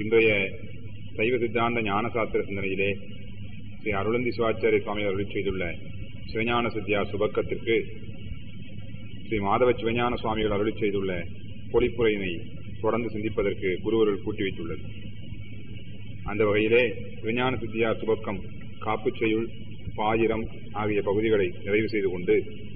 இன்றைய சைவ சித்தாந்த ஞான சாஸ்திர சிந்தனையிலே ஸ்ரீ அருளந்தி சிவாச்சாரிய சுவாமி அருள் செய்துள்ள சிவஞான சித்தியா சுபக்கத்திற்கு ஸ்ரீ மாதவ சிவஞான சுவாமிகள் அருளி செய்துள்ள பொழிப்புரையினை தொடர்ந்து சிந்திப்பதற்கு குருவர்கள் கூட்டி வைத்துள்ளது அந்த வகையிலே சிவஞான சித்தியா சுபக்கம் காப்புச் செய்யுள் பாயிரம் ஆகிய பகுதிகளை நிறைவு செய்து கொண்டு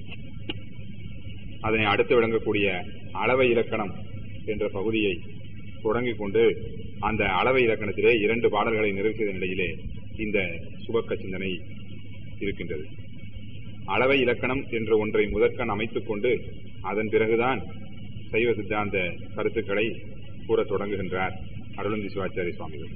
அதனை அடுத்து விளங்கக்கூடிய அளவை இலக்கணம் என்ற பகுதியை தொடங்கிக் கொண்டு அந்த அளவை இலக்கணத்திலே இரண்டு பாடல்களை நிறைவு செய்த நிலையிலே இந்த சுபக்க சிந்தனை இருக்கின்றது அளவை இலக்கணம் என்ற ஒன்றை முதற்கண் அமைத்துக் கொண்டு அதன் பிறகுதான் சைவ சித்தாந்த கருத்துக்களை கூறத் தொடங்குகின்றார் அருளந்தி சிவாச்சாரிய சுவாமிகள்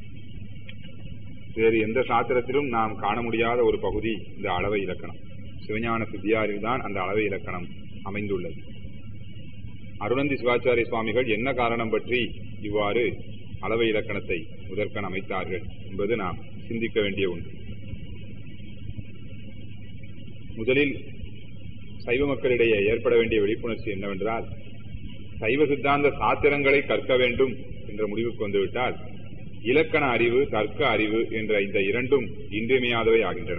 வேறு எந்த சாத்திரத்திலும் நாம் காண முடியாத ஒரு பகுதி இந்த அளவை இலக்கணம் சிவஞான சித்தியாரில் தான் அந்த அளவை இலக்கணம் அமைந்துள்ளது அருணந்தி சிவாச்சாரிய சுவாமிகள் என்ன காரணம் பற்றி இவ்வாறு அளவை இலக்கணத்தை முதற்கண் அமைத்தார்கள் என்பது நாம் சிந்திக்க வேண்டிய ஒன்று முதலில் சைவ மக்களிடையே ஏற்பட வேண்டிய விழிப்புணர்ச்சி என்னவென்றால் சைவ சித்தாந்த சாத்திரங்களை கற்க வேண்டும் என்ற முடிவுக்கு வந்துவிட்டால் இலக்கண அறிவு தர்க்க அறிவு என்ற இந்த இரண்டும் இன்றியமையாதவை ஆகின்றன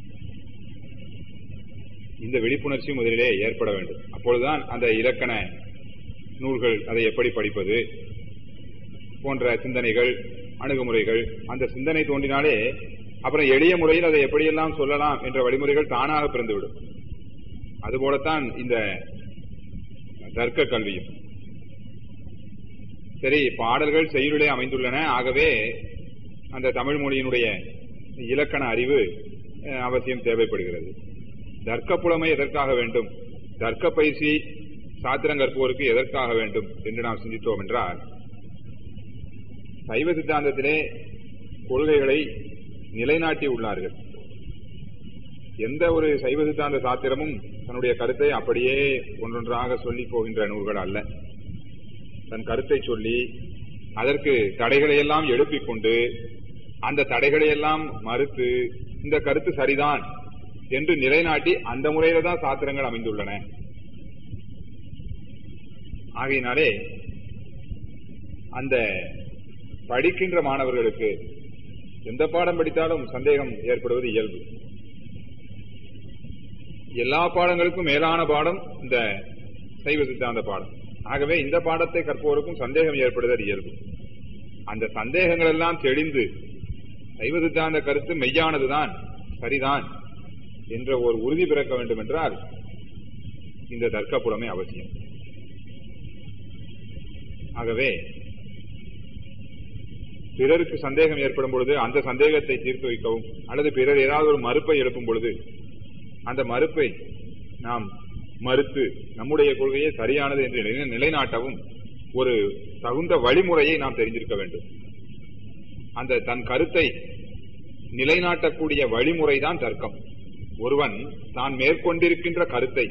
இந்த விழிப்புணர்ச்சி முதலிலே ஏற்பட வேண்டும் அப்பொழுதுதான் அந்த இலக்கண நூல்கள் அதை எப்படி படிப்பது போன்ற சிந்தனைகள் அணுகுமுறைகள் அந்த சிந்தனை தோன்றினாலே அப்புறம் எளிய முறையில் அதை எப்படியெல்லாம் சொல்லலாம் என்ற வழிமுறைகள் தானாக பிறந்துவிடும் அதுபோலத்தான் இந்த தர்க்க கல்வியும் சரி பாடல்கள் செயலிலே அமைந்துள்ளன ஆகவே அந்த தமிழ் மொழியினுடைய இலக்கண அறிவு அவசியம் தேவைப்படுகிறது தர்க்க புலமை எதற்காக வேண்டும் தர்க்க பயிற்சி சாத்திரம் கற்போருக்கு எதற்காக வேண்டும் என்று நாம் சிந்தித்தோம் என்றால் சைவ சித்தாந்தத்திலே கொள்கைகளை நிலைநாட்டி உள்ளார்கள் எந்த ஒரு சைவ சித்தாந்த சாத்திரமும் தன்னுடைய கருத்தை அப்படியே ஒன்றொன்றாக சொல்லி போகின்ற நூல்கள் அல்ல தன் கருத்தை சொல்லி அதற்கு தடைகளை எல்லாம் எழுப்பிக் கொண்டு அந்த தடைகளை எல்லாம் மறுத்து இந்த கருத்து சரிதான் என்று நிலைநாட்டி அந்த முறையில தான் சாத்திரங்கள் அமைந்துள்ளன ஆகையினாலே அந்த படிக்கின்ற மாணவர்களுக்கு எந்த பாடம் படித்தாலும் சந்தேகம் ஏற்படுவது இயல்பு எல்லா பாடங்களுக்கும் மேலான பாடம் இந்த சைவ சித்தாந்த பாடம் ஆகவே இந்த பாடத்தை கற்போருக்கும் சந்தேகம் ஏற்படுதல் இயல்பு அந்த சந்தேகங்கள் எல்லாம் தெளிந்து சைவ சித்தாந்த கருத்து மெய்யானதுதான் சரிதான் என்ற ஒரு உறுதி பிறக்க வேண்டும் என்றால் இந்த தர்க்க புலமை அவசியம் ஆகவே பிறருக்கு சந்தேகம் ஏற்படும் பொழுது அந்த சந்தேகத்தை தீர்த்து வைக்கவும் அல்லது பிறர் ஏதாவது ஒரு மறுப்பை எழுப்பும் பொழுது அந்த மறுப்பை நாம் மறுத்து நம்முடைய கொள்கையை சரியானது என்று நிலைநாட்டவும் ஒரு தகுந்த வழிமுறையை நாம் தெரிஞ்சிருக்க வேண்டும் அந்த தன் கருத்தை நிலைநாட்டக்கூடிய வழிமுறை தான் தர்க்கம் ஒருவன் தான் மேற்கொண்டிருக்கின்ற கருத்தை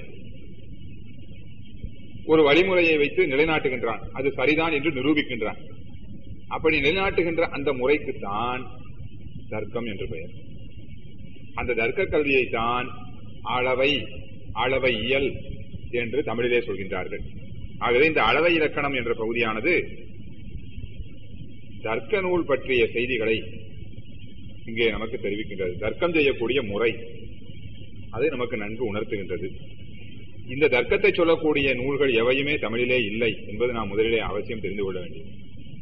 ஒரு வழிமுறையை வைத்து நிலைநாட்டுகின்றான் அது சரிதான் என்று நிரூபிக்கின்றான் அப்படி நிலைநாட்டுகின்ற அந்த முறைக்குத்தான் தர்க்கம் என்று பெயர் அந்த தர்க்க கல்வியை தான் அளவை அளவை இயல் என்று தமிழிலே சொல்கின்றார்கள் ஆகவே இந்த அளவை இலக்கணம் என்ற பகுதியானது தர்க்க நூல் பற்றிய செய்திகளை இங்கே நமக்கு தெரிவிக்கின்றது தர்க்கம் செய்யக்கூடிய முறை அதை நமக்கு நன்கு உணர்த்துகின்றது இந்த தர்க்கத்தை சொல்லக்கூடிய நூல்கள் எவையுமே தமிழிலே இல்லை என்பது நாம் முதலிலே அவசியம் தெரிந்து கொள்ள வேண்டியது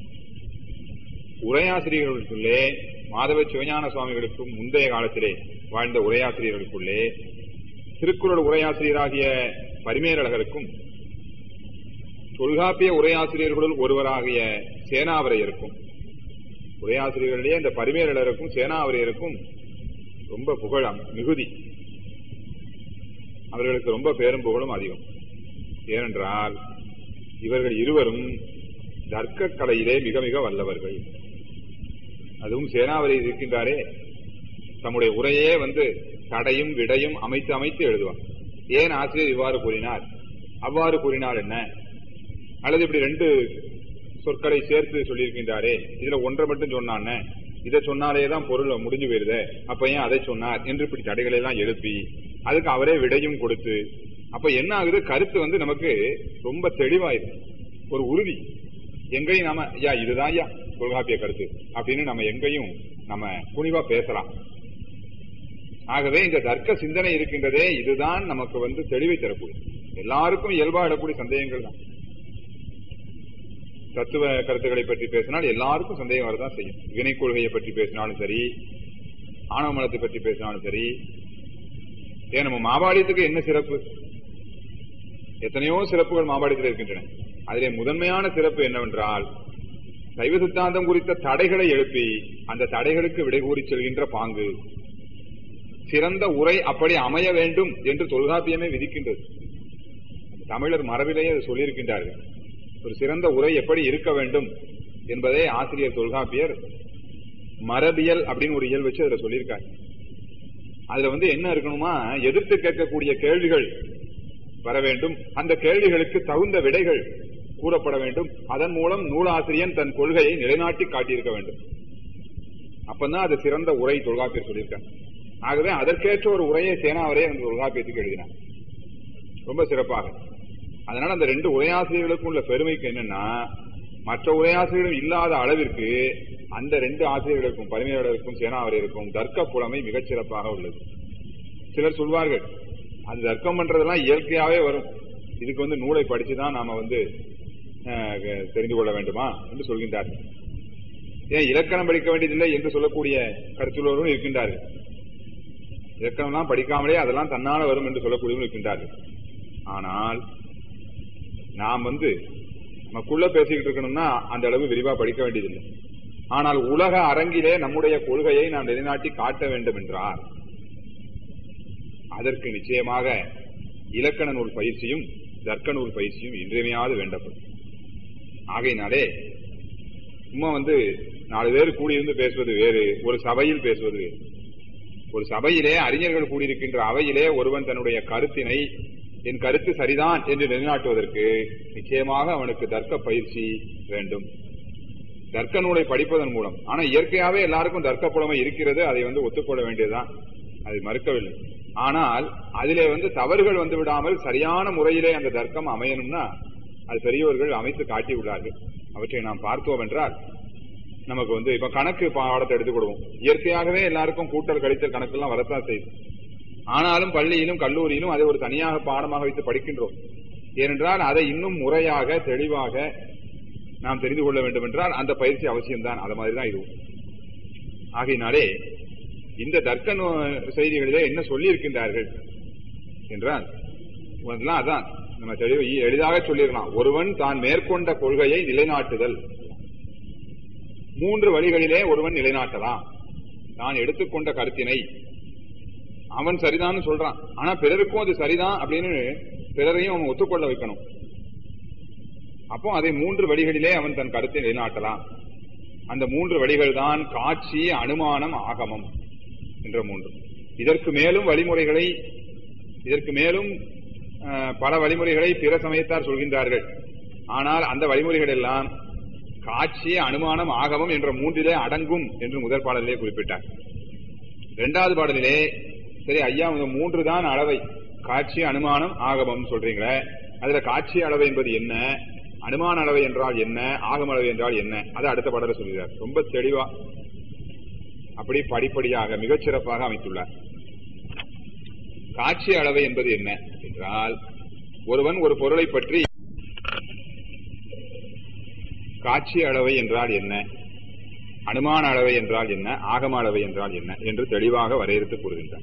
உரையாசிரியர்களுக்குள்ளே மாதவ சிவஞான சுவாமிகளுக்கும் முந்தைய காலத்திலே வாழ்ந்த உரையாசிரியர்களுக்குள்ளே திருக்குறள் உரையாசிரியராகிய பரிமேலழகருக்கும் தொல்காப்பிய உரையாசிரியர்களுள் ஒருவராகிய சேனாவரையருக்கும் உரையாசிரியர்களிடையே இந்த பரிமேலழகருக்கும் சேனாவரையருக்கும் ரொம்ப புகழம் மிகுதி அவர்களுக்கு ரொம்ப பேரும் புகழும் அதிகம் ஏனென்றால் இவர்கள் இருவரும் தர்க்க கலையிலே மிக மிக வல்லவர்கள் அதுவும் சேனாவரி இருக்கின்றாரே தம்முடைய உரையே வந்து தடையும் விடையும் அமைத்து அமைத்து எழுதுவார் ஏன் ஆசிரியர் இவ்வாறு கூறினார் அவ்வாறு கூறினார் என்ன அல்லது இப்படி ரெண்டு சொற்களை சேர்த்து சொல்லியிருக்கின்றாரே இதுல ஒன்றை மட்டும் சொன்னான் இதை சொன்னாலேதான் பொருள் முடிஞ்சு போயிருதே அப்ப ஏன் அதை சொன்னார் என்று இப்படி தடைகளை எல்லாம் எழுப்பி அதுக்கு அவரே விடையும் கொடுத்து அப்ப என்ன ஆகுது கருத்து வந்து நமக்கு ரொம்ப தெளிவாயிருக்கு ஒரு உறுதி எங்கேயும் நாம ஐயா இதுதான் ஐயா தொல்காப்பிய கருத்து அப்படின்னு நம்ம எங்கேயும் நம்ம துணிவா பேசலாம் ஆகவே இந்த தர்க்க சிந்தனை இருக்கின்றதே இதுதான் நமக்கு வந்து தெளிவை தரக்கூடிய எல்லாருக்கும் இயல்பா எழக்கூடிய சந்தேகங்கள் தான் தத்துவ கருத்துக்களை பற்றி பேசினால் எல்லாருக்கும் சந்தேகம் வரதான் செய்யும் வினை கொள்கையை பற்றி பேசினாலும் சரி ஆணவ மலத்தை பற்றி பேசினாலும் சரி ஏன் நம்ம மாபாடியத்துக்கு என்ன சிறப்பு எத்தனையோ சிறப்புகள் மாபாடியத்தில் இருக்கின்றன அதிலே முதன்மையான சிறப்பு என்னவென்றால் சைவ சித்தாந்தம் குறித்த தடைகளை எழுப்பி அந்த தடைகளுக்கு விடை கூறி செல்கின்ற பாங்கு சிறந்த உரை அப்படி அமைய வேண்டும் என்று தொல்காப்பியமே விதிக்கின்றது தமிழர் மரபிலேயே அது சொல்லியிருக்கின்றார்கள் ஒரு சிறந்த உரை எப்படி இருக்க வேண்டும் என்பதை ஆசிரியர் தொல்காப்பியர் மரபியல் அப்படின்னு ஒரு இயல் வச்சு அதுல சொல்லியிருக்காரு அதுல வந்து என்ன இருக்கணுமா எதிர்த்து கேட்கக்கூடிய கேள்விகள் வர வேண்டும் அந்த கேள்விகளுக்கு தகுந்த விடைகள் கூறப்பட வேண்டும் அதன் மூலம் நூலாசிரியன் தன் கொள்கையை நிலைநாட்டி காட்டியிருக்க வேண்டும் அப்பதான் அது சிறந்த உரை தொல்காப்பியர் சொல்லியிருக்கார் ஆகவே அதற்கேற்ற ஒரு உரையை சேனாவரே அந்த தொல்காப்பியத்துக்கு எழுதினார் ரொம்ப சிறப்பாக அதனால அந்த ரெண்டு உரையாசிரியர்களுக்கும் உள்ள பெருமைக்கு என்னன்னா மற்ற உரையாசிரியர்களும் இல்லாத அளவிற்கு அந்த ரெண்டு ஆசிரியர்களுக்கும் பரிமையாளருக்கும் சேனாவரையருக்கும் தர்க்க புலமை மிகச் சிறப்பாக உள்ளது சிலர் சொல்வார்கள் அது தர்க்கம் பண்றதெல்லாம் இயற்கையாவே வரும் இதுக்கு வந்து நூலை படிச்சுதான் நாம வந்து தெரிந்து கொள்ள வேண்டுமா என்று சொல்கின்றார்கள் ஏன் இலக்கணம் படிக்க வேண்டியதில்லை என்று சொல்லக்கூடிய கருத்துள்ளவரும் இருக்கின்றார்கள் இலக்கணம்லாம் படிக்காமலே அதெல்லாம் தன்னால வரும் என்று சொல்லக்கூடியவரும் இருக்கின்றார்கள் ஆனால் நாம் வந்து நமக்குள்ள பேசிக்கிட்டு இருக்கணும்னா அந்த அளவு விரிவா படிக்க வேண்டியதில்லை ஆனால் உலக அரங்கிலே நம்முடைய கொள்கையை நாம் நிலைநாட்டி காட்ட வேண்டும் என்றார் அதற்கு நிச்சயமாக இலக்கண நூல் பயிற்சியும் தர்க்க நூல் பயிற்சியும் இன்றியமையாது வேண்டப்படும் ஆகையினாலே சும்மா வந்து நாலு பேர் கூடியிருந்து பேசுவது வேறு ஒரு சபையில் பேசுவது வேறு ஒரு சபையிலே அறிஞர்கள் கூடியிருக்கின்ற அவையிலே ஒருவன் தன்னுடைய கருத்தினை என் கருத்து சரிதான் என்று நிலைநாட்டுவதற்கு நிச்சயமாக அவனுக்கு தர்க்க பயிற்சி வேண்டும் தர்க்க நூலை படிப்பதன் மூலம் ஆனா இயற்கையாவே எல்லாருக்கும் தர்க்க புலமை இருக்கிறது அதை வந்து ஒத்துக்கொள்ள வேண்டியதுதான் அதை மறுக்கவில்லை ஆனால் அதிலே வந்து தவறுகள் வந்து விடாமல் சரியான முறையிலே அந்த தர்க்கம் அமையணும்னா அது பெரியவர்கள் அமைத்து காட்டியுள்ளார்கள் அவற்றை நாம் பார்த்தோம் என்றால் நமக்கு வந்து இப்ப கணக்கு பாடத்தை எடுத்துக்கொள்வோம் இயற்கையாகவே எல்லாருக்கும் கூட்டல் கழித்தல் கணக்கெல்லாம் வரத்தான் செய்யுது ஆனாலும் பள்ளியிலும் கல்லூரியிலும் அதை ஒரு தனியாக பாடமாக வைத்து படிக்கின்றோம் ஏனென்றால் அதை இன்னும் முறையாக தெளிவாக நாம் தெரிந்து கொள்ள வேண்டும் என்றால் அந்த பயிற்சி அவசியம்தான் அது மாதிரிதான் இதுவும் ஆகையினாலே இந்த தர்க்க செய்திகளிலே என்ன சொல்லி இருக்கின்றார்கள் என்றால் அதான் நம்ம தெளிவு எளிதாக சொல்லிடலாம் ஒருவன் தான் மேற்கொண்ட கொள்கையை நிலைநாட்டுதல் மூன்று வழிகளிலே ஒருவன் நிலைநாட்டலாம் தான் எடுத்துக்கொண்ட கருத்தினை அவன் சரிதான் சொல்றான் ஆனா பிறருக்கும் அது சரிதான் அப்படின்னு பிறரையும் அவன் ஒத்துக்கொள்ள வைக்கணும் அப்போ அதை மூன்று வழிகளிலே அவன் தன் கருத்தை நிலைநாட்டலாம் அந்த மூன்று வழிகள் தான் காட்சி அனுமானம் ஆகமம் என்ற மூன்று இதற்கு மேலும் வழிமுறைகளை இதற்கு மேலும் பல வழிமுறைகளை பிற சமயத்தார் சொல்கின்றார்கள் ஆனால் அந்த வழிமுறைகள் எல்லாம் காட்சி அனுமானம் ஆகமம் என்ற மூன்றிலே அடங்கும் என்று முதல் பாடலிலே குறிப்பிட்டார் இரண்டாவது பாடலிலே சரி ஐயா மூன்று தான் அளவை காட்சி அனுமானம் ஆகமம் சொல்றீங்களே அதுல காட்சி அளவை என்பது என்ன அனுமான அளவை என்றால் என்ன ஆகம அளவை என்றால் என்ன அதை அடுத்த பாடல சொல்கிறார் ரொம்ப தெளிவா அப்படி படிப்படியாக மிகச் சிறப்பாக அமைத்துள்ளார் காட்சி அளவை என்பது என்ன என்றால் ஒருவன் ஒரு பொருளை பற்றி காட்சி அளவை என்றால் என்ன அனுமான அளவை என்றால் என்ன ஆகம அளவை என்றால் என்ன என்று தெளிவாக வரையறுத்து கூறுகின்றார்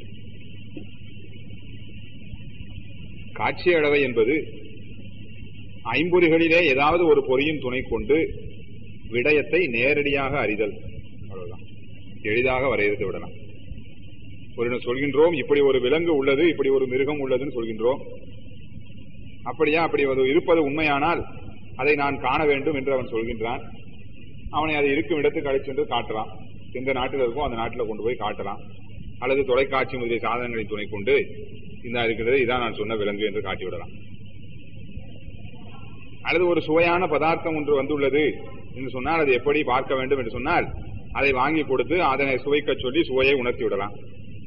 காட்சி அளவை என்பது ஐம்பொறிகளிலே ஏதாவது ஒரு பொறியின் துணை கொண்டு விடயத்தை நேரடியாக அறிதல் அவ்வளவுதான் எளிதாக வரையறுத்து விடலாம் ஒரு சொல்கின்றோம் இப்படி ஒரு விலங்கு உள்ளது இப்படி ஒரு மிருகம் உள்ளதுன்னு சொல்கின்றோம் அப்படியா அப்படி இருப்பது உண்மையானால் அதை நான் காண வேண்டும் என்று அவன் சொல்கின்றான் அவனை அது இருக்கும் இடத்துக்கு அழைச்சு சென்று காட்டலாம் எந்த நாட்டில் இருக்கோ அந்த நாட்டில் கொண்டு போய் காட்டலாம் அல்லது தொலைக்காட்சி முதலிய சாதனங்களின் துணை கொண்டு இந்த இருக்கிறது இதான் நான் சொன்ன விலங்கு என்று காட்டிவிடலாம் அல்லது ஒரு சுவையான பதார்த்தம் ஒன்று வந்துள்ளது என்று சொன்னால் அது எப்படி பார்க்க வேண்டும் என்று சொன்னால் அதை வாங்கி கொடுத்து அதனை சுவைக்க சொல்லி சுவையை உணர்த்தி விடலாம்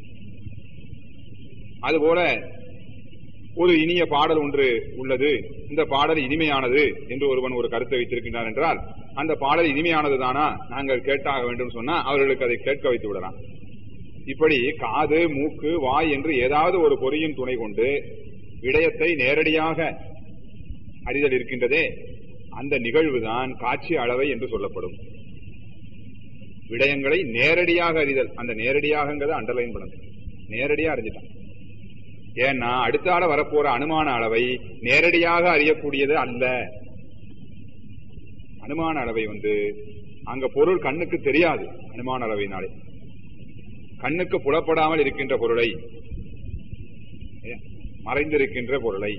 அதுபோல ஒரு இனிய பாடல் ஒன்று உள்ளது இந்த பாடல் இனிமையானது என்று ஒருவன் ஒரு கருத்தை வைத்திருக்கின்றான் என்றால் அந்த பாடல் இனிமையானது தானா நாங்கள் கேட்டாக வேண்டும் சொன்னா அவர்களுக்கு அதை கேட்க வைத்து விடலாம் இப்படி காது மூக்கு வாய் என்று ஏதாவது ஒரு பொறியின் துணை கொண்டு விடயத்தை நேரடியாக அறிதல் இருக்கின்றதே அந்த நிகழ்வுதான் காட்சி அளவை என்று சொல்லப்படும் விடயங்களை நேரடியாக அறிதல் அந்த நேரடியாகங்கிறத அண்டர்லைன் பண்ணது நேரடியா அறிஞ்சிட்டான் ஏன்னா அடுத்த ஆள வரப்போற அனுமான அளவை நேரடியாக அறியக்கூடியது அல்ல அனுமான அளவை வந்து அங்க பொருள் கண்ணுக்கு தெரியாது அனுமான அளவையினாலே கண்ணுக்கு புலப்படாமல் இருக்கின்ற பொருளை மறைந்திருக்கின்ற பொருளை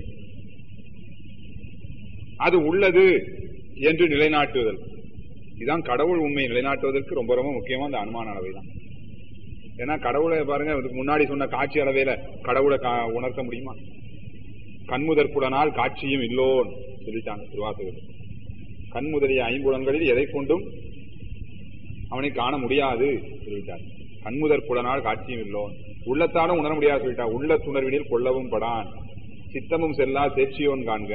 அது உள்ளது என்று நிலைநாட்டுதல் இதுதான் கடவுள் உண்மையை நிலைநாட்டுவதற்கு ரொம்ப ரொம்ப முக்கியமா அந்த அனுமான அளவை தான் ஏன்னா கடவுளை பாருங்க இதுக்கு முன்னாடி சொன்ன காட்சி அளவையில கடவுளை கா- உணர்த்த முடியுமா கண்முதற்புலனால் காட்சியும் இல்லோன் சொல்லிட்டாங்க திருவாசகர் கண் முதலிய ஐம்புலன்களில் எதை கொண்டும் அவனை காண முடியாது சொல்லிட்டார் கண்முதற் புலனால் காட்சியும் இல்லோன் உள்ளத்தாலும் உணர முடியாது சொல்லிட்டார் உள்ள துணர்வினில் கொள்ளவும் படான் சித்தமும் செல்லா தேர்ச்சியோன் காண்க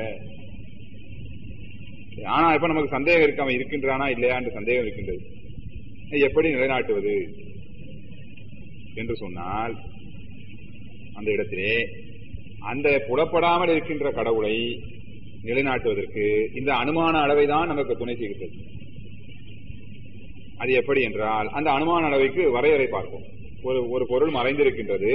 ஆனா இப்ப நமக்கு சந்தேகம் இருக்கு அவன் இருக்கின்றானா இல்லையா என்று சந்தேகம் இருக்கின்றது எப்படி நிலைநாட்டுவது என்று சொன்னால் அந்த இடத்திலே அந்த புலப்படாமல் இருக்கின்ற கடவுளை நிலைநாட்டுவதற்கு இந்த அனுமான அளவை தான் நமக்கு துணை செய்கிறது அது எப்படி என்றால் அந்த அனுமான அளவைக்கு வரையறை பார்ப்போம் ஒரு ஒரு பொருள் மறைந்திருக்கின்றது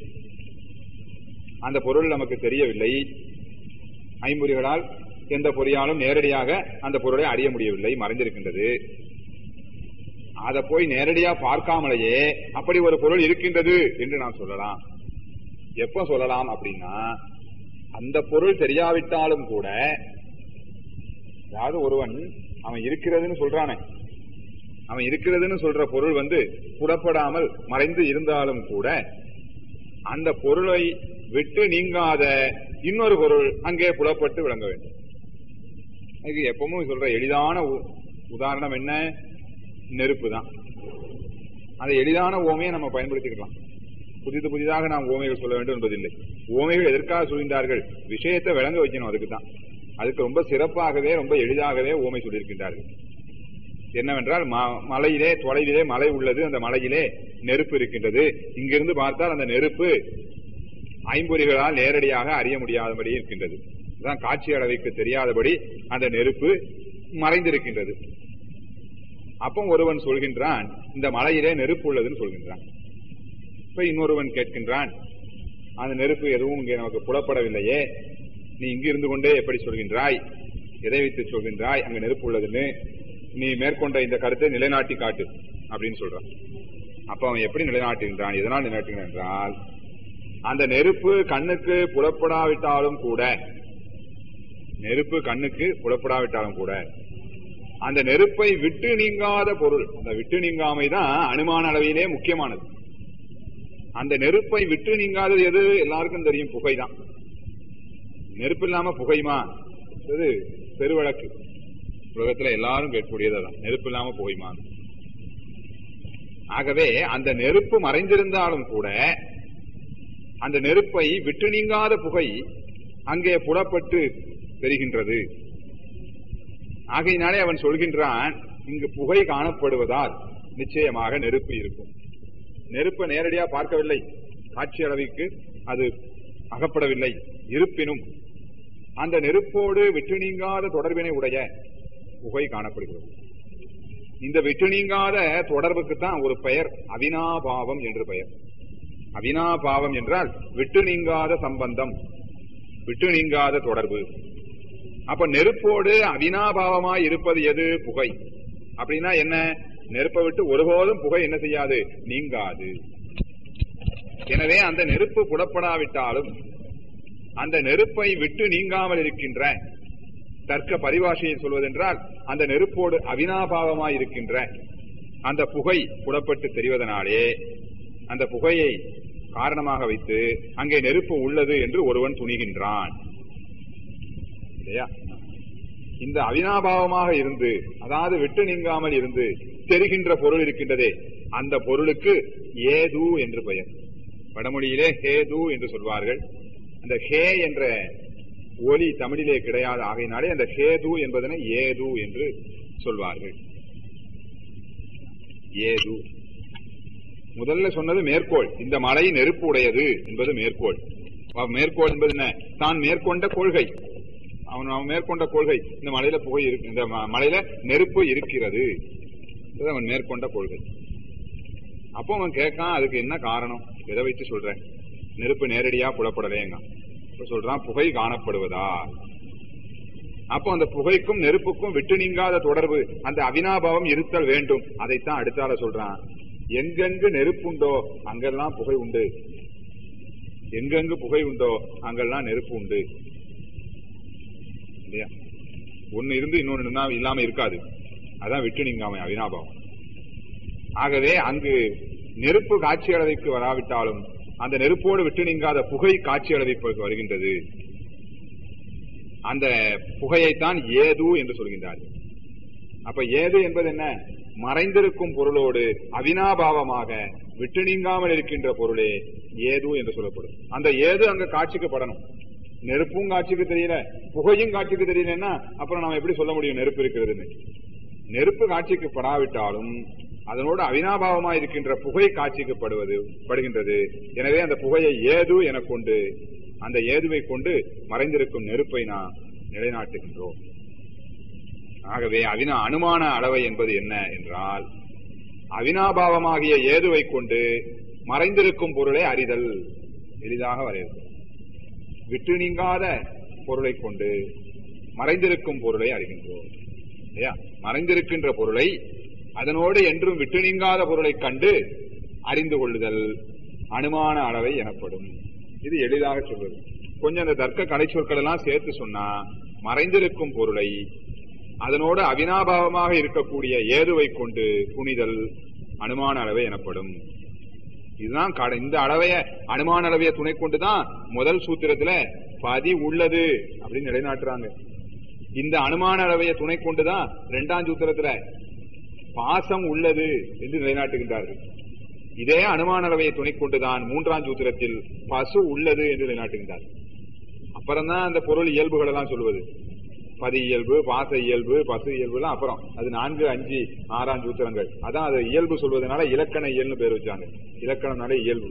அந்த பொருள் நமக்கு தெரியவில்லை ஐம்பொறிகளால் எந்த பொறியாலும் நேரடியாக அந்த பொருளை அறிய முடியவில்லை மறைந்திருக்கின்றது அதை போய் நேரடியா பார்க்காமலேயே அப்படி ஒரு பொருள் இருக்கின்றது என்று நாம் சொல்லலாம் எப்ப சொல்லலாம் அப்படின்னா அந்த பொருள் தெரியாவிட்டாலும் கூட அதாவது ஒருவன் அவன் இருக்கிறதுன்னு சொல்றானே அவன் இருக்கிறதுன்னு சொல்ற பொருள் வந்து புலப்படாமல் மறைந்து இருந்தாலும் கூட அந்த பொருளை விட்டு நீங்காத இன்னொரு பொருள் அங்கே புலப்பட்டு விளங்க வேண்டும் இதுக்கு எப்பவும் சொல்ற எளிதான உ- உதாரணம் என்ன நெருப்பு தான் அந்த எளிதான ஓமையை நம்ம பயன்படுத்திக்கலாம் புதிது புதிதாக நாம் ஓமைகள் சொல்ல வேண்டும் என்பதில்லை ஓமைகள் எதற்காக சொல்கின்றார்கள் விஷயத்தை விளங்க வைக்கணும் அதுக்கு தான் அதுக்கு ரொம்ப சிறப்பாகவே ரொம்ப எளிதாகவே ஓமை சொல்லியிருக்கின்றார்கள் என்னவென்றால் ம- மலையிலே தொலைவிலே மலை உள்ளது அந்த மலையிலே நெருப்பு இருக்கின்றது இங்கிருந்து பார்த்தால் அந்த நெருப்பு ஐம்பொறிகளால் நேரடியாக அறிய முடியாதபடி இருக்கின்றது இதுதான் காட்சி அளவைக்கு தெரியாதபடி அந்த நெருப்பு மறைந்திருக்கின்றது அப்போ ஒருவன் சொல்கின்றான் இந்த மலையிலே நெருப்பு உள்ளதுன்னு சொல்கின்றான் இப்ப இன்னொருவன் கேட்கின்றான் அந்த நெருப்பு எதுவும் இங்கே நமக்கு புலப்படவில்லையே நீ இங்கு இருந்து கொண்டே எப்படி சொல்கின்றாய் எதை வைத்து சொல்கின்றாய் அங்க நெருப்பு உள்ளதுன்னு நீ மேற்கொண்ட இந்த கருத்தை நிலைநாட்டி காட்டு அப்படின்னு சொல்றான் அப்ப அவன் எப்படி நிலைநாட்டுகின்றான் எதனால் நிலைநாட்டுகிறான் என்றால் அந்த நெருப்பு கண்ணுக்கு புலப்படாவிட்டாலும் கூட நெருப்பு கண்ணுக்கு புலப்படாவிட்டாலும் கூட அந்த நெருப்பை விட்டு நீங்காத பொருள் அந்த விட்டு நீங்காமை தான் அனுமான அளவிலே முக்கியமானது அந்த நெருப்பை விட்டு நீங்காதது எது எல்லாருக்கும் தெரியும் புகைதான் நெருப்பு இல்லாம புகையுமா இது பெருவழக்கு உலகத்துல எல்லாரும் கேட்கக்கூடியது அதான் நெருப்பு இல்லாம புகையுமா ஆகவே அந்த நெருப்பு மறைந்திருந்தாலும் கூட அந்த நெருப்பை விட்டு நீங்காத புகை அங்கே புலப்பட்டு தெரிகின்றது ஆகையினாலே அவன் சொல்கின்றான் இங்கு புகை காணப்படுவதால் நிச்சயமாக நெருப்பு இருக்கும் நெருப்பை நேரடியா பார்க்கவில்லை காட்சி அளவிற்கு அது அகப்படவில்லை இருப்பினும் அந்த நெருப்போடு விட்டு நீங்காத தொடர்பினை உடைய புகை காணப்படுகிறது இந்த விட்டு நீங்காத தொடர்புக்கு தான் ஒரு பெயர் அவினாபாவம் என்று பெயர் அவினாபாவம் என்றால் விட்டு நீங்காத சம்பந்தம் விட்டு நீங்காத தொடர்பு அப்ப நெருப்போடு அவினாபாவமாய் இருப்பது எது புகை அப்படின்னா என்ன நெருப்பை விட்டு ஒருபோதும் புகை என்ன செய்யாது நீங்காது எனவே அந்த நெருப்பு புலப்படாவிட்டாலும் அந்த நெருப்பை விட்டு நீங்காமல் இருக்கின்ற தர்க்க பரிபாஷையை சொல்வதென்றால் அந்த நெருப்போடு அவினாபாவமாய் இருக்கின்ற அந்த புகை புலப்பட்டு தெரிவதனாலே அந்த புகையை காரணமாக வைத்து அங்கே நெருப்பு உள்ளது என்று ஒருவன் துணிகின்றான் இல்லையா இந்த அவினாபாவமாக இருந்து அதாவது விட்டு நீங்காமல் இருந்து தெரிகின்ற பொருள் இருக்கின்றதே அந்த பொருளுக்கு ஏது என்று பெயர் வடமொழியிலே ஹேது என்று சொல்வார்கள் அந்த ஹே என்ற ஒலி தமிழிலே கிடையாது ஆகையினாலே அந்த ஹேது என்பதனை ஏது என்று சொல்வார்கள் ஏது முதல்ல சொன்னது மேற்கோள் இந்த மலை நெருப்பு உடையது என்பது மேற்கோள் அப்ப மேற்கோள் என்பது என்ன தான் மேற்கொண்ட கொள்கை அவன் அவன் மேற்கொண்ட கொள்கை இந்த மலையில புகை இருக்கு இந்த ம- மலையில நெருப்பு இருக்கிறது இது அவன் மேற்கொண்ட கொள்கை அப்போ அவன் கேட்கான் அதுக்கு என்ன காரணம் எதை வச்சு சொல்றேன் நெருப்பு நேரடியா புலப்படலேங்க இப்ப சொல்றான் புகை காணப்படுவதா அப்போ அந்த புகைக்கும் நெருப்புக்கும் விட்டு நீங்காத தொடர்பு அந்த அவினாபாவம் இருத்தல் வேண்டும் அதைத்தான் அடுத்தால சொல்றான் எங்கெங்கு நெருப்புண்டோ அங்கெல்லாம் புகை உண்டு எங்கெங்கு புகை உண்டோ அங்கெல்லாம் நெருப்பு உண்டு இல்லையா ஒன்னு இருந்து இன்னொன்னு இருந்தா இல்லாம இருக்காது அதான் விட்டு நீங்காம அவினாபாவம் ஆகவே அங்கு நெருப்பு காட்சி அளவைக்கு வராவிட்டாலும் அந்த நெருப்போடு விட்டு நீங்காத புகை காட்சி அளவைக்கு வருகின்றது அந்த புகையைத்தான் ஏது என்று சொல்கின்றார்கள் அப்ப ஏது என்பது என்ன மறைந்திருக்கும் பொருளோடு அவினாபாவமாக விட்டு நீங்காமல் இருக்கின்ற பொருளே ஏது என்று சொல்லப்படும் அந்த ஏது அங்க காட்சிக்கு படணும் நெருப்பும் காட்சிக்கு தெரியல புகையும் காட்சிக்கு தெரியலன்னா அப்புறம் நம்ம எப்படி சொல்ல முடியும் நெருப்பு இருக்கிறதுன்னு நெருப்பு காட்சிக்கு படாவிட்டாலும் அதனோடு அவினாபாவமா இருக்கின்ற புகை காட்சிக்கு படுவது படுகின்றது எனவே அந்த புகையை ஏது என கொண்டு அந்த ஏதுவை கொண்டு மறைந்திருக்கும் நெருப்பை நாம் நிலைநாட்டுகின்றோம் ஆகவே அவினா அனுமான அளவை என்பது என்ன என்றால் அவினாபாவமாகிய ஏதுவை கொண்டு மறைந்திருக்கும் பொருளை அறிதல் எளிதாக வரையறுக்கும் விட்டு நீங்காத பொருளை கொண்டு மறைந்திருக்கும் பொருளை அறிகின்றோம் இல்லையா மறைந்திருக்கின்ற பொருளை அதனோடு என்றும் விட்டு நீங்காத பொருளை கண்டு அறிந்து கொள்ளுதல் அனுமான அளவை எனப்படும் இது எளிதாக சொல்வது கொஞ்சம் அந்த தர்க்க கலை சொற்கள் எல்லாம் சேர்த்து சொன்னா மறைந்திருக்கும் பொருளை அதனோடு அவினாபாவமாக இருக்கக்கூடிய ஏதுவை கொண்டு புனிதல் அனுமான அளவை எனப்படும் இதுதான் கட- இந்த அளவைய அனுமான அளவைய துணை கொண்டுதான் முதல் சூத்திரத்துல பதி உள்ளது அப்படின்னு நிலைநாட்டுறாங்க இந்த அனுமான அளவைய துணை கொண்டுதான் இரண்டாம் சூத்திரத்துல பாசம் உள்ளது என்று நிலைநாட்டுகின்றார்கள் இதே அனுமான அளவையை துணை கொண்டுதான் மூன்றாம் சூத்திரத்தில் பசு உள்ளது என்று நிலைநாட்டுகின்றார் அப்புறம்தான் அந்த பொருள் இயல்புகள் எல்லாம் சொல்லுவது பதி இயல்பு பாச இயல்பு பசு இயல்பு எல்லாம் அப்புறம் அது நான்கு அஞ்சு ஆறாம் சூத்திரங்கள் அதான் அது இயல்பு சொல்வதனால இலக்கண இயல்னு பேர் வச்சாங்க இலக்கணம்னாலே இயல்பு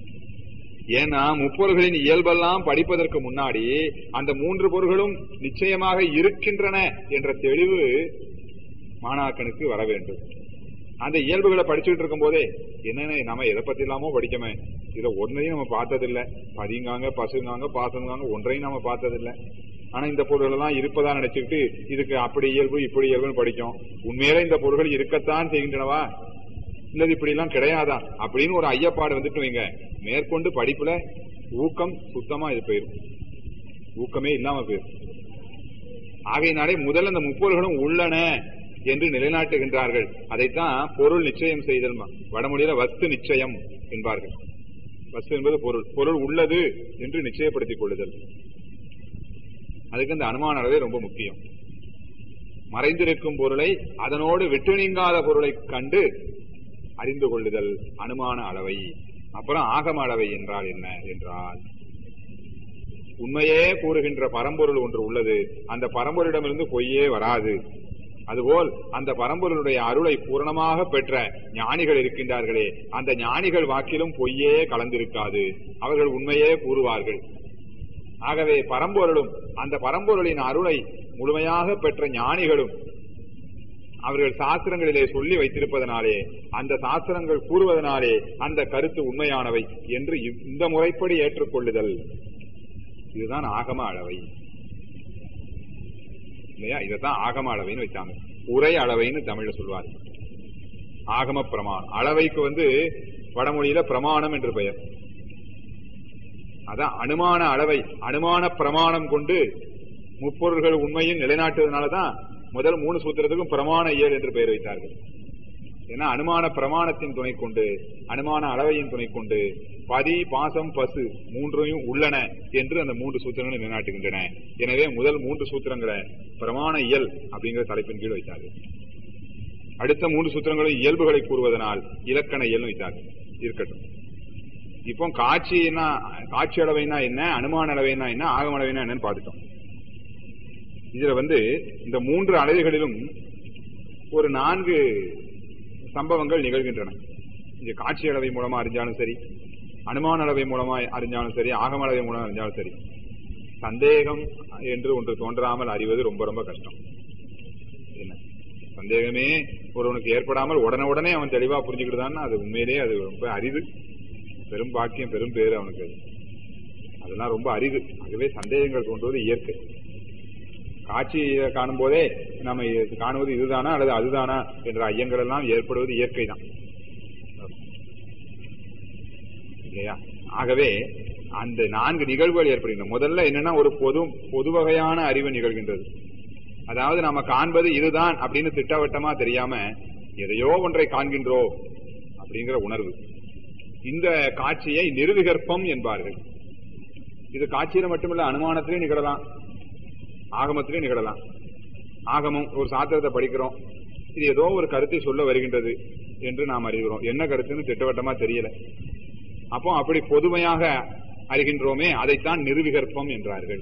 ஏன்னா முப்பொருள்களின் இயல்பெல்லாம் படிப்பதற்கு முன்னாடி அந்த மூன்று பொருள்களும் நிச்சயமாக இருக்கின்றன என்ற தெளிவு மாணாக்கனுக்கு வர வேண்டும் அந்த இயல்புகளை படிச்சுட்டு இருக்கும் போதே என்னென்ன நம்ம எதை பத்தி இல்லாமோ படிக்கமே இதுல ஒன்றையும் நம்ம பார்த்ததில்ல பதிங்காங்க பசுங்காங்க பாசங்காங்க ஒன்றையும் நம்ம பார்த்ததில்ல ஆனா இந்த பொருள்கள் எல்லாம் இருப்பதா நினைச்சுக்கிட்டு இதுக்கு அப்படி இயல்பு இப்படி இயல்புன்னு படிக்கும் உண்மையில இந்த பொருள்கள் இருக்கத்தான் செய்கின்றனவா இல்லது இப்படி எல்லாம் கிடையாதா அப்படின்னு ஒரு ஐயப்பாடு வந்துட்டு வைங்க மேற்கொண்டு படிப்புல ஊக்கம் சுத்தமா இது போயிரும் ஊக்கமே இல்லாம போயிரும் ஆகையினாலே முதல்ல அந்த முப்பொருள்களும் உள்ளன என்று நிலைநாட்டுகின்றார்கள் அதைத்தான் பொருள் நிச்சயம் செய்தல் வடமொழியில வஸ்து நிச்சயம் என்பார்கள் வஸ்து என்பது பொருள் பொருள் உள்ளது என்று நிச்சயப்படுத்திக் கொள்ளுதல் அதுக்கு அந்த அனுமான அளவே ரொம்ப முக்கியம் மறைந்திருக்கும் பொருளை அதனோடு விட்டு நீங்காத பொருளை கண்டு அறிந்து கொள்ளுதல் அனுமான அளவை அப்புறம் ஆகம அளவை என்றால் என்ன என்றால் உண்மையே கூறுகின்ற பரம்பொருள் ஒன்று உள்ளது அந்த பரம்பொருளிடமிருந்து பொய்யே வராது அதுபோல் அந்த பரம்பொருளுடைய அருளை பூரணமாக பெற்ற ஞானிகள் இருக்கின்றார்களே அந்த ஞானிகள் வாக்கிலும் பொய்யே கலந்திருக்காது அவர்கள் உண்மையே கூறுவார்கள் ஆகவே பரம்பொருளும் அந்த பரம்பொருளின் அருளை முழுமையாக பெற்ற ஞானிகளும் அவர்கள் சாஸ்திரங்களிலே சொல்லி வைத்திருப்பதனாலே அந்த சாஸ்திரங்கள் கூறுவதனாலே அந்த கருத்து உண்மையானவை என்று இவ்- இந்த முறைப்படி ஏற்றுக்கொள்ளுதல் இதுதான் ஆகம அளவை இல்லையா இதைத்தான் ஆகம அளவைன்னு வச்சாங்க உரை அளவைன்னு தமிழ்ல சொல்வார் ஆகம பிரமாணம் அளவைக்கு வந்து வடமொழியில பிரமாணம் என்று பெயர் அதான் அனுமான அளவை அனுமான பிரமாணம் கொண்டு முப்பொருள்கள் உண்மையும் நிலைநாட்டுவதனாலதான் முதல் மூணு சூத்திரத்துக்கும் பிரமாண இயல் என்று பெயர் வைத்தார்கள் ஏன்னா அனுமான பிரமாணத்தின் துணை கொண்டு அனுமான அளவையின் துணை கொண்டு பதி பாசம் பசு மூன்றையும் உள்ளன என்று அந்த மூன்று சூத்திரங்கள் நிலைநாட்டுகின்றன எனவே முதல் மூன்று சூத்திரங்களை பிரமாண இயல் அப்படிங்கிற தலைப்பின் கீழ் வைத்தார்கள் அடுத்த மூன்று சூத்திரங்களும் இயல்புகளை கூறுவதனால் இலக்கண இயல்னு வைத்தார்கள் இருக்கட்டும் இப்போ காட்சினா காட்சி அளவைனா என்ன அனுமான அளவைனா என்ன ஆகம அளவைனா என்னன்னு பார்த்துட்டோம் இதுல வந்து இந்த மூன்று அளவைகளிலும் ஒரு நான்கு சம்பவங்கள் நிகழ்கின்றன இங்க காட்சி அளவை மூலமா அறிஞ்சாலும் சரி அனுமான அளவை மூலமா அறிஞ்சாலும் சரி ஆகம அளவை மூலமா அறிஞ்சாலும் சரி சந்தேகம் என்று ஒன்று தோன்றாமல் அறிவது ரொம்ப ரொம்ப கஷ்டம் என்ன சந்தேகமே ஒருவனுக்கு ஏற்படாமல் உடனே உடனே அவன் தெளிவா புரிஞ்சுக்கிட்டுதான் அது உண்மையிலேயே அது ரொம்ப அரிது பெரும் பாக்கியம் பெரும் பேரு அவனுக்கு அது. அதெல்லாம் ரொம்ப அரிது ஆகவே சந்தேகங்கள் தோன்றுவது இயற்கை காட்சியை காணும் போதே நம்ம இது காணுவது இதுதானா அல்லது அதுதானா என்ற ஐயங்கள் எல்லாம் ஏற்படுவது இயற்கை தான் இல்லையா ஆகவே அந்த நான்கு நிகழ்வுகள் ஏற்படுகின்றன முதல்ல என்னன்னா ஒரு பொது பொது வகையான அறிவு நிகழ்கின்றது அதாவது நாம காண்பது இதுதான் அப்படின்னு திட்டவட்டமா தெரியாம எதையோ ஒன்றை காண்கின்றோம் அப்படிங்கிற உணர்வு இந்த காட்சியை நிர்விகற்பம் என்பார்கள் இது காட்சியில மட்டுமல்ல அனுமானத்திலே நிகழலாம் ஆகமத்திலே நிகழலாம் ஆகமம் ஒரு சாத்திரத்தை படிக்கிறோம் இது ஏதோ ஒரு கருத்தை சொல்ல வருகின்றது என்று நாம் அறிகிறோம் என்ன கருத்துன்னு திட்டவட்டமா தெரியல அப்போ அப்படி பொதுமையாக அறிகின்றோமே அதைத்தான் நிர்விகற்பம் என்றார்கள்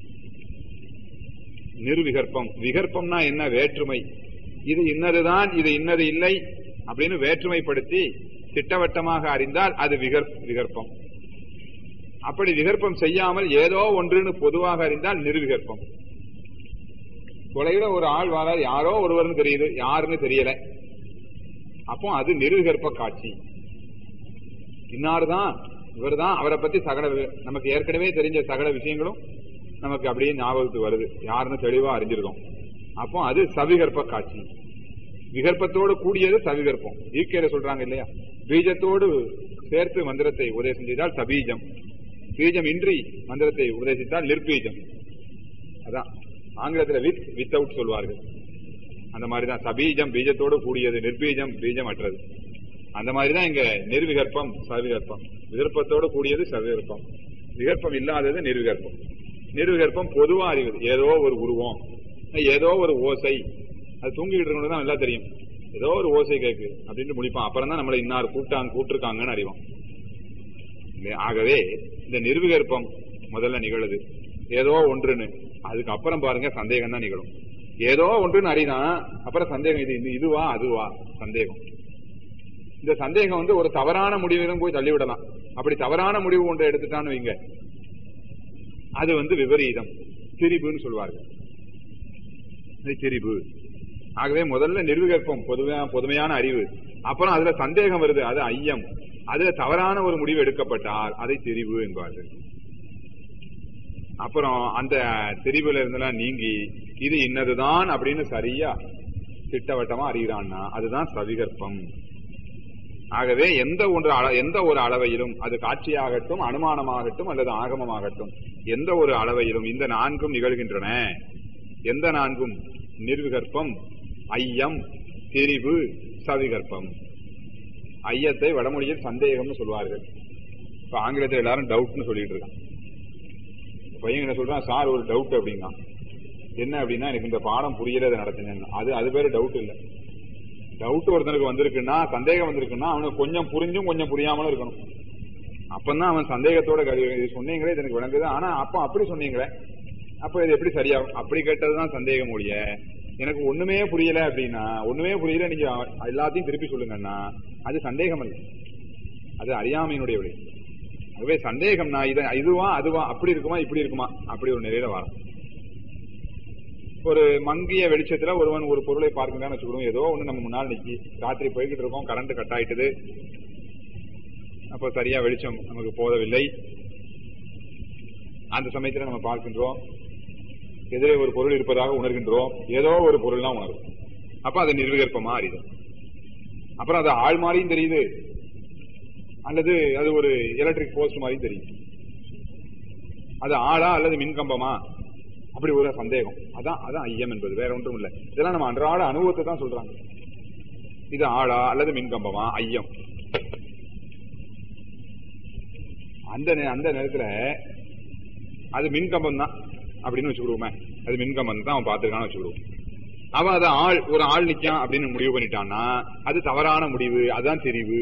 நிர்விகற்பம் விகற்பம்னா என்ன வேற்றுமை இது இன்னதுதான் இது இன்னது இல்லை அப்படின்னு வேற்றுமைப்படுத்தி திட்டவட்டமாக அறிந்தால் அது விகற் விகற்பம் அப்படி விகற்பம் செய்யாமல் ஏதோ ஒன்றுன்னு பொதுவாக அறிந்தால் நிர்விகற்பம் தொலைவில் ஒரு ஆள் வாரா யாரோ ஒருவர்னு தெரியுது யாருன்னு தெரியல அப்போ அது நிர்விகற்ப காட்சி இன்னாருதான் இவர்தான் அவரை பத்தி சகல வி- நமக்கு ஏற்கனவே தெரிஞ்ச சகல விஷயங்களும் நமக்கு அப்படியே ஞாபகத்துக்கு வருது யாருன்னு தெளிவா அறிஞ்சிருக்கோம் அப்போ அது சவிகற்ப காட்சி விகற்பத்தோடு கூடியது சவிகற்பம் ஈக்கையில சொல்றாங்க இல்லையா பீஜத்தோடு சேர்த்து மந்திரத்தை உபதேசம் செய்தால் சபீஜம் பீஜம் இன்றி மந்திரத்தை உபதேசித்தால் நிர்பீஜம் அதான் ஆங்கிலத்துல வித் வித்தவுட் சொல்வார்கள் அந்த மாதிரிதான் சபீஜம் பீஜத்தோடு கூடியது நிர்பீஜம் பீஜம் அற்றது அந்த மாதிரிதான் இங்க நிர்விகற்பம் சவிகற்பம் விகற்பத்தோடு கூடியது சவிகற்பம் விகற்பம் இல்லாதது நிர்விகற்பம் நிர்விகற்பம் பொதுவா அறிவது ஏதோ ஒரு உருவம் ஏதோ ஒரு ஓசை அது தூங்கிட்டு இருக்கணும் தான் நல்லா தெரியும் ஏதோ ஒரு ஓசை கேக்கு அப்படின்னு முடிப்பான் அப்புறம் தான் நம்மளை இன்னார் கூப்பிட்டாங்க கூப்பிட்டுருக்காங்கன்னு அறிவோம் இல்லையா? ஆகவே இந்த நிர்விகற்பம் முதல்ல நிகழுது ஏதோ ஒன்றுன்னு அதுக்கு அப்புறம் பாருங்க சந்தேகம் தான் நிகழும் ஏதோ ஒன்றுன்னு அறிதான் அப்புறம் சந்தேகம் இது இது இதுவா அதுவா சந்தேகம் இந்த சந்தேகம் வந்து ஒரு தவறான முடிவிலும் போய் தள்ளிவிடலாம் அப்படி தவறான முடிவு ஒன்றை எடுத்துட்டான்னு வைங்க அது வந்து விபரீதம் திரிபுன்னு சொல்வார்கள் இது திரிபு ஆகவே முதல்ல நிர்விகற்பம் பொதுமையா பொதுமையான அறிவு அப்புறம் அதுல சந்தேகம் வருது அது ஐயம் அதுல தவறான ஒரு முடிவு எடுக்கப்பட்டால் அதை திரிவு என்பார்கள் அப்புறம் அந்த திரிவுல இருந்தெல்லாம் நீங்கி இது இன்னதுதான் அப்படின்னு சரியா திட்டவட்டமா அறிகிறான்னா அதுதான் சவிகற்பம் ஆகவே எந்த ஒன்று அள- எந்த ஒரு அளவையிலும் அது காட்சியாகட்டும் அனுமானமாகட்டும் அல்லது ஆகமமாகட்டும் எந்த ஒரு அளவையிலும் இந்த நான்கும் நிகழ்கின்றன எந்த நான்கும் நிர்விகற்பம் ஐயம் திரிவு சவிகற்பம் ஐயத்தை வடமொழியில் சந்தேகம்னு சொல்வார்கள் இப்ப ஆங்கிலத்தில் எல்லாரும் டவுட்னு சொல்லிட்டு இருக்கான் பையன் என்ன சொல்றான் சார் ஒரு டவுட் அப்படின்னா என்ன அப்படின்னா எனக்கு இந்த பாடம் புரியல அதை நடத்துங்க அது அது பேரு டவுட் இல்ல டவுட் ஒருத்தனுக்கு வந்திருக்குன்னா சந்தேகம் வந்திருக்குன்னா அவனுக்கு கொஞ்சம் புரிஞ்சும் கொஞ்சம் புரியாமலும் இருக்கணும் அப்பதான் அவன் சந்தேகத்தோட கரு- இது சொன்னீங்களே இது எனக்கு விளங்குது ஆனா அப்ப அப்படி சொன்னீங்களே அப்ப இது எப்படி சரியாகும் அப்படி கேட்டதுதான் சந்தேகம் ஒழிய எனக்கு ஒண்ணுமே புரியல அப்படின்னா ஒண்ணுமே புரியல நீங்க எல்லாத்தையும் திருப்பி சொல்லுங்கன்னா அது சந்தேகம் அல்ல அது அறியாமையினுடைய விடை ஆகவே சந்தேகம்னா இது இதுவா அதுவா அப்படி இருக்குமா இப்படி இருக்குமா அப்படி ஒரு நிலையில வரும் ஒரு மங்கிய வெளிச்சத்துல ஒருவன் ஒரு பொருளை பார்க்கிறான்னு வச்சுக்கிடுவோம் ஏதோ ஒண்ணு நம்ம முன்னால் நிக்கி ராத்திரி போய்கிட்டு இருக்கோம் கரண்ட் கட் ஆயிட்டுது அப்ப சரியா வெளிச்சம் நமக்கு போதவில்லை அந்த சமயத்துல நம்ம பார்க்கின்றோம் எதிரே ஒரு பொருள் இருப்பதாக உணர்கின்றோம் ஏதோ ஒரு பொருள் தான் உணரும் அப்ப அது நிர்விகற்பமா அறிது அப்புறம் அது ஆள் மாதிரியும் தெரியுது அல்லது அது ஒரு எலக்ட்ரிக் போஸ்ட் மாதிரியும் தெரியுது அது ஆளா அல்லது மின்கம்பமா அப்படி ஒரு சந்தேகம் அதான் அதான் ஐயம் என்பது வேற ஒன்றும் இல்ல இதெல்லாம் நம்ம அன்றாட அனுபவத்தை தான் சொல்றாங்க இது ஆளா அல்லது மின்கம்பமா ஐயம் அந்த நே- அந்த நேரத்துல அது மின்கம்பம் தான் அப்படின்னு வச்சுக்கிடுவோமே அது மின்கம்பம் தான் அவன் பார்த்திருக்கான்னு வச்சுக்கிடுவோம் அவன் அதை ஆள் ஒரு ஆள் நிக்கான் அப்படின்னு முடிவு பண்ணிட்டான்னா அது தவறான முடிவு அதுதான் தெரிவு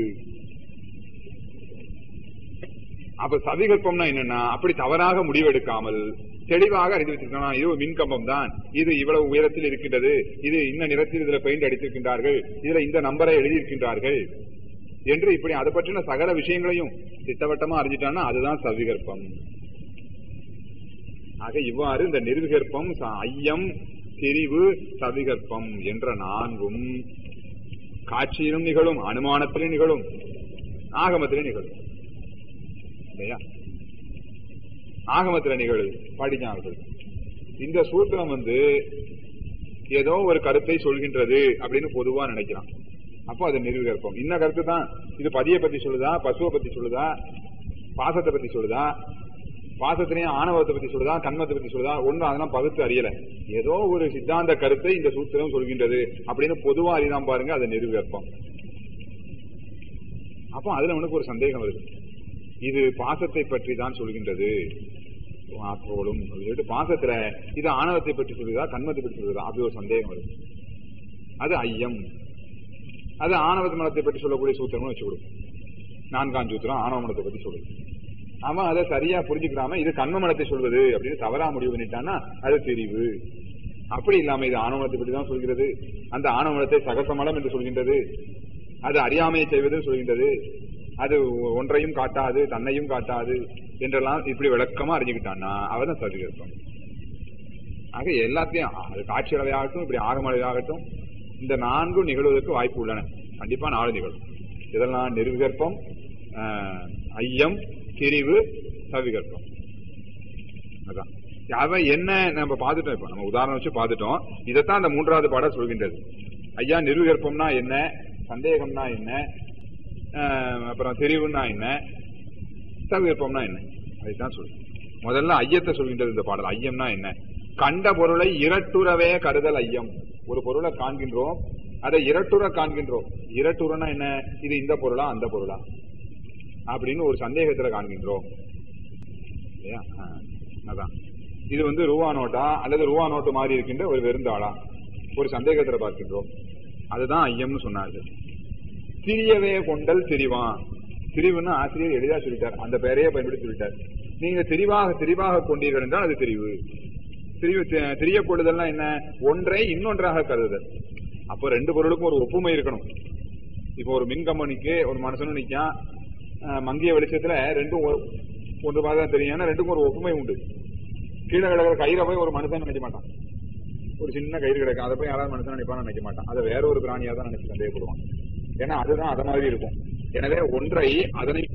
அப்ப சவிகல்பம்னா என்னன்னா அப்படி தவறாக முடிவெடுக்காமல் தெளிவாக அறிந்து வச்சிருக்கான் இது ஒரு மின்கம்பம் தான் இது இவ்வளவு உயரத்தில் இருக்கின்றது இது இந்த நிறத்தில் இதுல பெயிண்ட் அடித்திருக்கின்றார்கள் இதுல இந்த நம்பரை எழுதியிருக்கின்றார்கள் என்று இப்படி அதை பற்றின சகல விஷயங்களையும் திட்டவட்டமா அறிஞ்சிட்டான்னா அதுதான் சவிகற்பம் ஆக இவ்வாறு இந்த நிர்விகற்பம் ச- ஐயம் திரிவு சவிகற்பம் என்ற நான்கும் காட்சியிலும் நிகழும் அனுமானத்திலும் நிகழும் ஆகமத்திலும் நிகழும் இல்லையா ஆகமத்துல நிகழுது படிஞ்சார்கள் இந்த சூத்திரம் வந்து ஏதோ ஒரு கருத்தை சொல்கின்றது அப்படின்னு பொதுவா நினைக்கிறான் அப்போ அது நிர்விகற்பம் இன்ன கருத்து தான் இது பதியை பத்தி சொல்லுதா பசுவை பத்தி சொல்லுதா பாசத்தை பத்தி சொல்லுதா பாசத்திலையும் ஆணவத்தை பத்தி சொல்லுதா கண்மத்தை பத்தி சொல்லுதா ஒண்ணு அதெல்லாம் பகுத்து அறியல ஏதோ ஒரு சித்தாந்த கருத்தை இந்த சூத்திரம் சொல்கின்றது அப்படின்னு பொதுவா அறிதான் பாருங்க அது நிர்விகற்பம் அப்போ அதுல உனக்கு ஒரு சந்தேகம் வருது இது பாசத்தை பற்றி தான் சொல்கின்றது போலும் அப்படின்னு சொல்லிட்டு பாசத்துல இது ஆணவத்தை பற்றி சொல்லுதா கண்மத்தை பற்றி சொல்லுதா அப்படி ஒரு சந்தேகம் வருது அது ஐயம் அது ஆணவ மலத்தை பற்றி சொல்லக்கூடிய சூத்திரம்னு வச்சு கொடுக்கும் நான்காம் சூத்திரம் ஆணவ மலத்தை பற்றி சொல்லுது அவன் அதை சரியா புரிஞ்சுக்கிறாம இது கண்ம மலத்தை சொல்வது அப்படின்னு தவறா முடிவு பண்ணிட்டான்னா அது தெரிவு அப்படி இல்லாம இது ஆணவமலத்தை பற்றி தான் சொல்கிறது அந்த ஆணவமலத்தை சகசமலம் என்று சொல்கின்றது அது அறியாமையை செய்வது சொல்கின்றது அது ஒன்றையும் காட்டாது தன்னையும் காட்டாது என்றெல்லாம் இப்படி விளக்கமா அறிஞ்சுக்கிட்டான்னா அவதான் சதிகற்பம் ஆக எல்லாத்தையும் அது காட்சி அளவையாகட்டும் இப்படி ஆகமளவையாகட்டும் இந்த நான்கும் நிகழ்வதற்கு வாய்ப்பு உள்ளன கண்டிப்பா நாலு நிகழும் இதெல்லாம் நிர்விகற்பம் ஆஹ், ஐயம் திரிவு சவிகற்பம் அதான் அவன் என்ன நம்ம பார்த்துட்டோம் இப்ப நம்ம உதாரணம் வச்சு பார்த்துட்டோம் இதைத்தான் அந்த மூன்றாவது பாடம் சொல்கின்றது ஐயா நிர்விகற்பம்னா என்ன சந்தேகம்னா என்ன ஆஹ், அப்புறம் தெரிவுன்னா என்ன சவிகற்பம்னா என்ன அதைத்தான் சொல்லு முதல்ல ஐயத்தை சொல்கின்றது இந்த பாடல் ஐயம்னா என்ன கண்ட பொருளை இரட்டுறவே கருதல் ஐயம் ஒரு பொருளை காண்கின்றோம் அதை இரட்டுற காண்கின்றோம் இரட்டுறனா என்ன இது இந்த பொருளா அந்த பொருளா அப்படின்னு ஒரு சந்தேகத்துல காண்கின்றோம் இல்லையா ஆ, அதான் இது வந்து ரூபா நோட்டா அல்லது ரூபா நோட்டு மாதிரி இருக்கின்ற ஒரு வெறுந்தாளா ஒரு சந்தேகத்துல பார்க்கின்றோம் அதுதான் ஐயம்னு சொன்னார்கள் திரியவே கொண்டல் திரிவான் திரிவுன்னு ஆசிரியர் எளிதா சொல்லிட்டார் அந்த பெயரையே பயன்படுத்தி சொல்லிட்டார் நீங்க திரிவாக திரிவாக கொண்டீர்கள் என்றால் அது திரிவு திரிவு தி- திரிய கொள்ளுதல்னா என்ன ஒன்றை இன்னொன்றாக கருதுதல் அப்போ ரெண்டு பொருளுக்கும் ஒரு ஒப்புமை இருக்கணும் இப்போ ஒரு மின் கம்பெனிக்கு ஒரு மனுஷனும் நிக்கான் அஹ், மங்கிய வெளிச்சத்துல ரெண்டும் ஒரு- ஒன்று மாதிரி தான் தெரியும் ஏன்னா ரெண்டுக்கும் ஒரு ஒப்புமை உண்டு கீழே கிடக்கிற கயிறை போய் ஒரு மனுஷன் நினைக்க மாட்டான் ஒரு சின்ன கயிறு கிடக்கும் அதை போய் யாராவது மனுஷன் நினைப்பான்னு நினைக்க மாட்டான் அதை வேற ஒரு பிராணியா தான் நினைச்சு சந்தேகப்படுவான் ஏன்னா அதுதான் அத மாதிரி இருக்கும் எனவே ஒன்றை அதனை